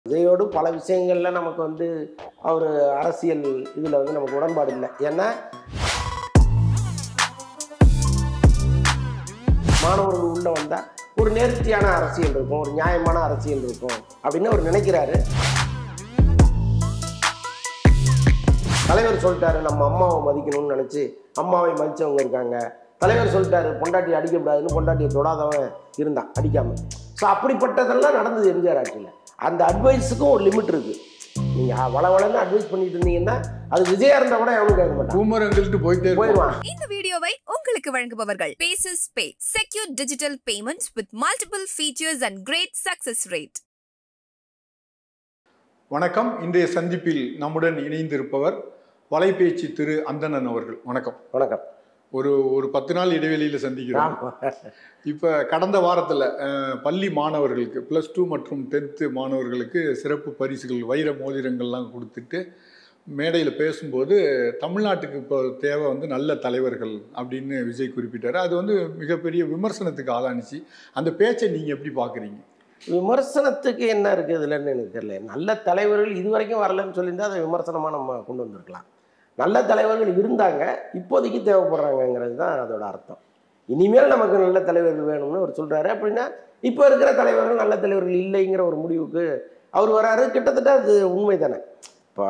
விஜயோடு பல விஷயங்கள்ல நமக்கு வந்து அவர் அரசியல் இதில் வந்து நமக்கு உடன்பாடு இல்லை ஏன்னா மாணவர்கள் உள்ள வந்தால் ஒரு நேர்த்தியான அரசியல் இருக்கும் ஒரு நியாயமான அரசியல் இருக்கும் அப்படின்னு அவர் நினைக்கிறாரு தலைவர் சொல்லிட்டாரு நம்ம அம்மாவை மதிக்கணும்னு நினச்சி அம்மாவை மதிச்சவங்க இருக்காங்க தலைவர் சொல்லிட்டாரு பொண்டாட்டி அடிக்கக்கூடாதுன்னு பொண்டாட்டியை தொடாதவன் இருந்தான் அடிக்காம ஸோ அப்படிப்பட்டதெல்லாம் நடந்தது எம்ஜிஆர் ஆட்சியில் அந்த அட்வைஸுக்கும் ஒரு லிமிட் இருக்கு நீங்கள் வள வளன்னு அட்வைஸ் பண்ணிட்டு இருந்தீங்கன்னா அது விஜயா இருந்தால் கூட எவனும் கேட்க மாட்டான் பூமர் அங்கிள்ட்டு போயிட்டே இருப்போம் போயிடுவான் இந்த வீடியோவை உங்களுக்கு வழங்குபவர்கள் paces pay secure digital payments with multiple features and great success rate வணக்கம் இன்றைய சந்திப்பில் நம்முடன் இணைந்திருப்பவர் வலைபேச்சு திரு அந்தணன் அவர்கள் வணக்கம் வணக்கம் ஒரு ஒரு பத்து நாள் இடைவெளியில சந்திக்கிறோம் ஆமா. இப்ப கடந்த வாரத்துல அஹ், பள்ளி மாணவர்களுக்கு பிளஸ் டூ மற்றும் டென்த்து மாணவர்களுக்கு சிறப்பு பரிசுகள் வைர மோதிரங்கள்லாம் கொடுத்துட்டு மேடையில் பேசும்போது தமிழ்நாட்டுக்கு இப்போ தேவை வந்து நல்ல தலைவர்கள் அப்படின்னு விஜய் குறிப்பிட்டாரு அது வந்து மிகப்பெரிய விமர்சனத்துக்கு ஆளானுச்சு அந்த பேச்சை நீங்க எப்படி பாக்குறீங்க விமர்சனத்துக்கு என்ன இருக்குது இதுலன்னு எனக்கு தெரியல நல்ல தலைவர்கள் இது வரைக்கும் வரலன்னு சொல்லியிருந்தா அதை விமர்சனமாக நம்ம கொண்டு வந்திருக்கலாம் நல்ல தலைவர்கள் இருந்தாங்க இப்போதைக்கு தேவைப்படுறாங்கங்கிறது தான் அதோட அர்த்தம் இனிமேல் நமக்கு நல்ல தலைவர்கள் வேணும்னு அவர் சொல்கிறாரு அப்படின்னா இப்போ இருக்கிற தலைவர்கள் நல்ல தலைவர்கள் இல்லைங்கிற ஒரு முடிவுக்கு அவர் வராரு கிட்டத்தட்ட அது உண்மை தானே இப்போ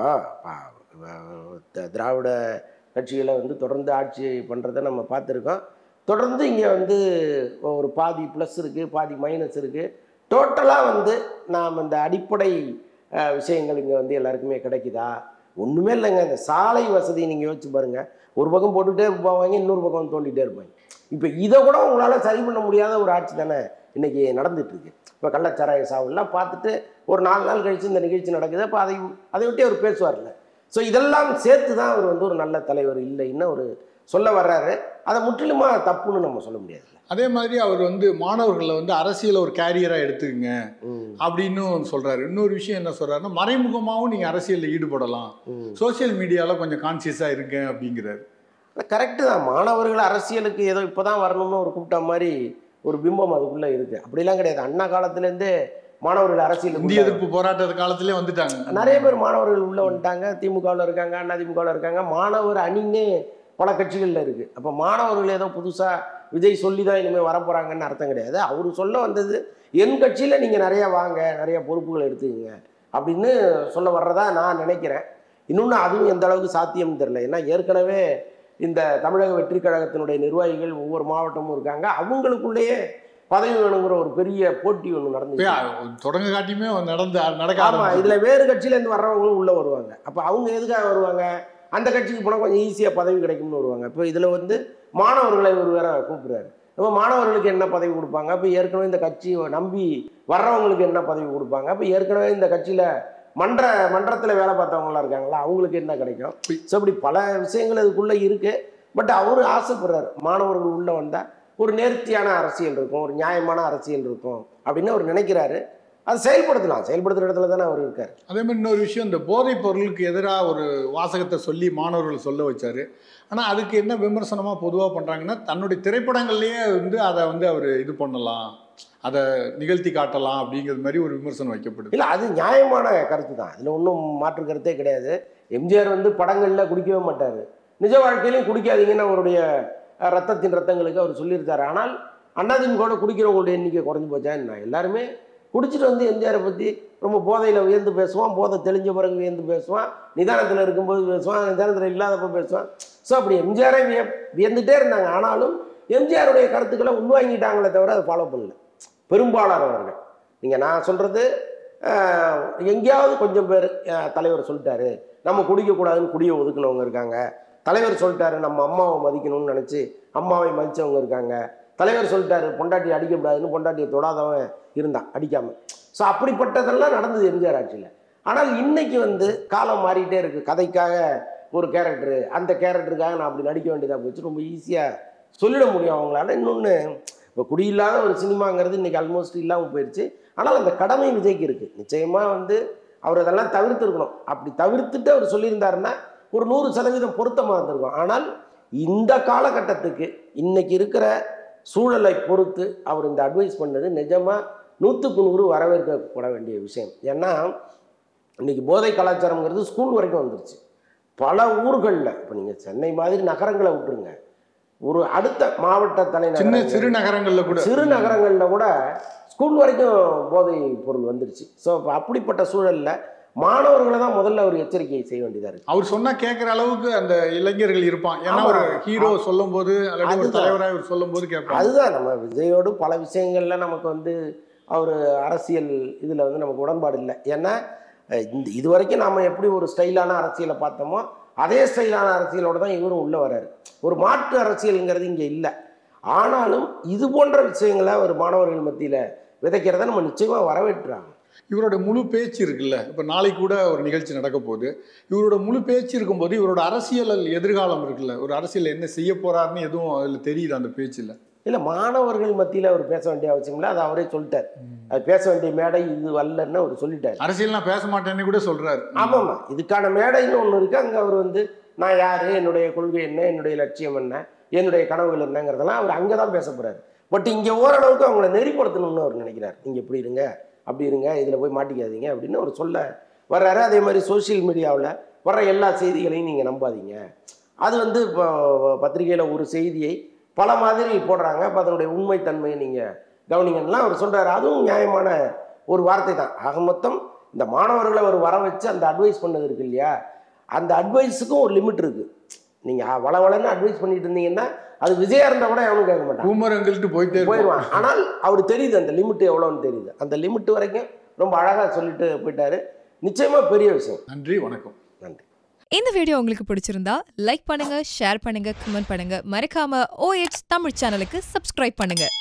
ப- த- திராவிட கட்சிகளை வந்து தொடர்ந்து ஆட்சி பண்ணுறதை நம்ம பார்த்துருக்கோம் தொடர்ந்து இங்கே வந்து ஒரு பாதி ப்ளஸ் இருக்குது பாதி மைனஸ் இருக்குது டோட்டலாக வந்து நாம் இந்த அடிப்படை அஹ், விஷயங்கள் இங்கே வந்து எல்லாருக்குமே கிடைக்குதா ஒன்றுமே இல்லைங்க இந்த சாலை வசதி நீங்கள் யோசிச்சு பாருங்கள் ஒரு பக்கம் போட்டுகிட்டே போவாங்க இன்னொரு பக்கம் தோண்டிகிட்டே இருப்பாங்க இப்போ இதை கூட உங்களால் சரி பண்ண முடியாத ஒரு ஆட்சி தானே இன்றைக்கி நடந்துட்டு இருக்கு இப்போ கள்ளச்சாராய சாவுலாம் பார்த்துட்டு ஒரு நாலு நாள் கழித்து இந்த நிகழ்ச்சி நடக்குது அப்போ அதை அதை விட்டு அவர் பேசுவார்ல ஸோ இதெல்லாம் சேர்த்து தான் அவர் வந்து ஒரு நல்ல தலைவர் இல்லைன்னு ஒரு சொல்ல வர்றாரு அதை முற்றிலுமாக தப்புன்னு நம்ம சொல்ல முடியாதுல்ல அதே மாதிரி அவர் வந்து மாணவர்களை வந்து அரசியலை ஒரு கேரியரா எடுத்துக்கங்க ம், அப்படின்னு சொல்றாரு இன்னொரு விஷயம் என்ன சொல்றாருன்னா மறைமுகமாகவும் நீங்க அரசியலில் ஈடுபடலாம் ம். சோஷியல் மீடியால கொஞ்சம் கான்சியஸா இருக்கேன் அப்படிங்கிறாரு கரெக்டு தான் மாணவர்கள் அரசியலுக்கு ஏதோ இப்போ தான் வரணும்னு ஒரு கூப்பிட்ட மாதிரி ஒரு பிம்பம் அதுக்குள்ளே இருக்குது அப்படிலாம் கிடையாது அண்ணா காலத்துலேருந்தே மாணவர்கள் அரசியல் இந்திய எதிர்ப்பு போராட்ட காலத்திலே வந்துட்டாங்க நிறைய பேர் மாணவர்கள் உள்ளே வந்துட்டாங்க திமுகவில் இருக்காங்க அண்ணா திமுகவில் இருக்காங்க மாணவர் அணின்னே பல கட்சிகளில் இருக்குது அப்போ மாணவர்கள் ஏதோ புதுசாக விஜய் சொல்லி தான் இனிமேல் வரப்போகிறாங்கன்னு அர்த்தம் கிடையாது அவர் சொல்ல வந்தது என் கட்சியில் நீங்கள் நிறையா வாங்க நிறைய பொறுப்புகள் எடுத்துக்கங்க அப்படின்னு சொல்ல வர்றதா நான் நினைக்கிறேன் இன்னொன்று அதுவும் எந்த அளவுக்கு சாத்தியம்னு தெரில ஏன்னா ஏற்கனவே இந்த தமிழக வெற்றி கழகத்தினுடைய நிர்வாகிகள் ஒவ்வொரு மாவட்டமும் இருக்காங்க அவங்களுக்குள்ளேயே பதவி வேணுங்கிற ஒரு பெரிய போட்டி ஒன்று நடந்து போய் தொடங்க காட்டியுமே நடந்து நடக்க ஆமா ஆரம்பிச்சு. இதுல வேறு கட்சியில இருந்து வர்றவங்களும் உள்ள வருவாங்க அப்ப அவங்க எதுக்காக வருவாங்க அந்த கட்சிக்கு போனா கொஞ்சம் ஈஸியா பதவி கிடைக்கும்னு வருவாங்க இப்போ இதுல வந்து மாணவர்களை ஒரு வேற கூப்பிடுறாரு அப்போ மாணவர்களுக்கு என்ன பதவி கொடுப்பாங்க அப்போ ஏற்கனவே இந்த கட்சி நம்பி வர்றவங்களுக்கு என்ன பதவி கொடுப்பாங்க அப்போ ஏற்கனவே இந்த கட்சியில மன்ற மன்றத்தில் வேலை பார்த்தவங்களாம் இருக்காங்களா அவங்களுக்கு என்ன கிடைக்கும் ஸோ இப்படி பல விஷயங்கள் அதுக்குள்ளே இருக்கு பட் அவர் ஆசைப்படுறாரு மாணவர்கள் உள்ளே வந்தால் ஒரு நேர்த்தியான அரசியல் இருக்கும் ஒரு நியாயமான அரசியல் இருக்கும் அப்படின்னு அவர் நினைக்கிறாரு அது செயல்படுத்தலாம் செயல்படுத்துகிற இடத்துல தானே அவர் இருக்கார் அதே மாதிரி இன்னொரு விஷயம் இந்த போதைப் பொருளுக்கு எதிராக ஒரு வாசகத்தை சொல்லி மாணவர்கள் சொல்ல வச்சாரு ஆனா அதுக்கு என்ன விமர்சனமா பொதுவா பண்றாங்கன்னா தன்னுடைய திரைப்படங்கள்லயே வந்து அதை வந்து அவர் இது பண்ணலாம் அதை நிகழ்த்தி காட்டலாம் அப்படிங்கிறது மாதிரி ஒரு விமர்சனம் வைக்கப்படுது இல்லை அது நியாயமான கருத்து தான் அதில் ஒன்றும் மாற்று கருத்தே கிடையாது எம்ஜிஆர் வந்து படங்களில் குடிக்கவே மாட்டார் நிஜ வாழ்க்கையிலையும் குடிக்காதீங்கன்னு அவருடைய அஹ், ரத்தத்தின் ரத்தங்களுக்கு அவர் சொல்லியிருக்காரு ஆனால் அண்ணாதிமுக குடிக்கிறவங்களுடைய எண்ணிக்கை குறைஞ்சி போச்சா என்ன எல்லாருமே குடிச்சிட்டு வந்து எம்ஜிஆரை பற்றி ரொம்ப போதையில் உயர்ந்து பேசுவான் போதை தெளிஞ்ச பிறகு உயர்ந்து பேசுவான் நிதானத்தில் இருக்கும்போது பேசுவான் நிதானத்தில் இல்லாதப்ப பேசுவான் ஸோ அப்படி எம்ஜிஆரை விய வியந்துட்டே இருந்தாங்க ஆனாலும் எம்ஜிஆருடைய கருத்துக்களை உள்வாங்கிட்டாங்களே தவிர அதை ஃபாலோ பண்ணல பெரும்பாலானவர்கள் நீங்கள் நான் சொல்கிறது எங்கேயாவது கொஞ்சம் பேர் அஹ், தலைவர் சொல்லிட்டாரு நம்ம குடிக்கக்கூடாதுன்னு குடியை ஒதுக்குனவங்க இருக்காங்க தலைவர் சொல்லிட்டாரு நம்ம அம்மாவை மதிக்கணும்னு நினச்சி அம்மாவை மதித்தவங்க இருக்காங்க தலைவர் சொல்லிட்டாரு பொண்டாட்டி அடிக்கக்கூடாதுன்னு பொண்டாட்டியை தொடாதவன் இருந்தான் அடிக்காமல் ஸோ அப்படிப்பட்டதெல்லாம் நடந்தது எம்ஜிஆர் ஆட்சியில் ஆனால் இன்னைக்கு வந்து காலம் மாறிட்டே இருக்குது கதைக்காக ஒரு கேரக்டரு அந்த கேரக்டருக்காக நான் அப்படி நடிக்க வேண்டியதாக போச்சு ரொம்ப ஈஸியாக சொல்லிட முடியும் அவங்களால இன்னொன்று இப்போ குடியில்லாத ஒரு சினிமாங்கிறது இன்றைக்கி ஆல்மோஸ்ட் இல்லாமல் போயிடுச்சு ஆனால் அந்த கடமை விஜய்க்கு இருக்குது நிச்சயமாக வந்து அவர் அதெல்லாம் தவிர்த்துருக்கணும் அப்படி தவிர்த்துட்டு அவர் சொல்லியிருந்தாருன்னா ஒரு நூறு சதவீதம் பொருத்தமாக இருந்திருக்கும் ஆனால் இந்த காலகட்டத்துக்கு இன்னைக்கு இருக்கிற சூழலை பொறுத்து அவர் இந்த அட்வைஸ் பண்ணது நிஜமாக நூற்றுக்கு நூறு வரவேற்கப்பட வேண்டிய விஷயம் ஏன்னா இன்னைக்கு போதை கலாச்சாரம்ங்கிறது ஸ்கூல் வரைக்கும் வந்துருச்சு பல ஊர்களில் இப்போ நீங்கள் சென்னை மாதிரி நகரங்களை விட்டுருங்க ஒரு அடுத்த மாவட்ட சின்ன தலைநகர் சிறு நகரங்கள்ல கூட சிறு நகரங்களில் கூட ஸ்கூல் வரைக்கும் போதை பொருள் வந்துருச்சு ஸோ அப்படிப்பட்ட சூழலில் மாணவர்களை தான் முதல்ல ஒரு எச்சரிக்கையை செய்ய வேண்டியதாக இருக்குது அவர் சொன்னா கேட்குற அளவுக்கு அந்த இளைஞர்கள் இருப்பான் ஏன்னா ஆமா. ஒரு ஹீரோ சொல்லும் போது அல்லது ஒரு அதுதான். தலைவராக இவர் சொல்லும் போது கேட்பாங்க அதுதான் நம்ம விஜயோடு பல விஷயங்கள்ல நமக்கு வந்து அவர் அரசியல் இதில் வந்து நமக்கு உடன்பாடு இல்லை ஏன்னா அஹ், இந்த இது வரைக்கும் நாம் எப்படி ஒரு ஸ்டைலான அரசியலை பார்த்தோமோ அதே ஸ்டைலான அரசியலோட தான் இவரும் உள்ளே வராரு ஒரு மாற்று அரசியலுங்கிறது இங்கே இல்லை ஆனாலும் இது போன்ற விஷயங்களை ஒரு மாணவர்கள் மத்தியில் விதைக்கிறத நம்ம நிச்சயமாக வரவேற்றாங்க இவரோட முழு பேச்சு இருக்குல்ல இப்போ நாளைக்கு கூட ஒரு நிகழ்ச்சி நடக்க போகுது இவரோட முழு பேச்சு இருக்கும்போது இவரோட அரசியல் எதிர்காலம் இருக்குல்ல ஒரு அரசியல் என்ன செய்ய போறாருன்னு எதுவும் அதில் தெரியுது அந்த பேச்சில் இல்லை மாணவர்கள் மத்தியில் அவர் பேச வேண்டிய அவசியம் இல்லை அதை அவரே சொல்லிட்டார் அது பேச வேண்டிய மேடை இது அல்லன்னு அவர் சொல்லிட்டார் அரசியல் நான் பேச மாட்டேன்னு கூட சொல்றாரு ஆமாம்மா இதுக்கான மேடைன்னு ஒன்று இருக்குது அங்கே அவர் வந்து நான் யார் என்னுடைய கொள்கை என்ன என்னுடைய லட்சியம் என்ன என்னுடைய கனவுகள் என்னங்கிறதெல்லாம் அவர் அங்கே தான் பேச போகிறார் பட் இங்கே ஓரளவுக்கு அவங்கள நெறிப்படுத்தணும்னு அவர் நினைக்கிறார் நீங்கள் இப்படி இருங்க அப்படி இருங்க இதில் போய் மாட்டிக்காதீங்க அப்படின்னு அவர் சொல்ல வர்றாரு அதே மாதிரி சோஷியல் மீடியாவில் வர்ற எல்லா செய்திகளையும் நீங்கள் நம்பாதீங்க அது வந்து இப்போ பத்திரிகையில் ஒரு செய்தியை பல மாதிரி போடுறாங்க அப்போ அதனுடைய உண்மைத்தன்மையை நீங்கள் கவனிங்கன்னா அவர் சொல்கிறாரு அதுவும் நியாயமான ஒரு வார்த்தை தான் ஆக மொத்தம் இந்த மாணவர்களை அவர் வர வச்சு அந்த அட்வைஸ் பண்ணது இருக்கு இல்லையா அந்த அட்வைஸுக்கும் ஒரு லிமிட் இருக்குது நீங்கள் வளவளன்னு அட்வைஸ் பண்ணிட்டு இருந்தீங்கன்னா அது விஜயா இருந்தால் கூட எவனும் கேட்க மாட்டான் பூமரங்கள்ட்டு போயிட்டே இருப்பான். போயிடுவான் ஆனால் அவர் தெரியுது அந்த லிமிட் எவ்வளோன்னு தெரியுது அந்த லிமிட் வரைக்கும் ரொம்ப அழகாக சொல்லிட்டு போயிட்டாரு நிச்சயமாக பெரிய விஷயம் நன்றி வணக்கம் நன்றி இந்த வீடியோ உங்களுக்கு பிடிச்சிருந்தா லைக் பண்ணுங்க ஷேர் பண்ணுங்க கமெண்ட் பண்ணுங்க மறக்காம OH தமிழ் சேனலுக்கு சப்ஸ்கிரைப் பண்ணுங்க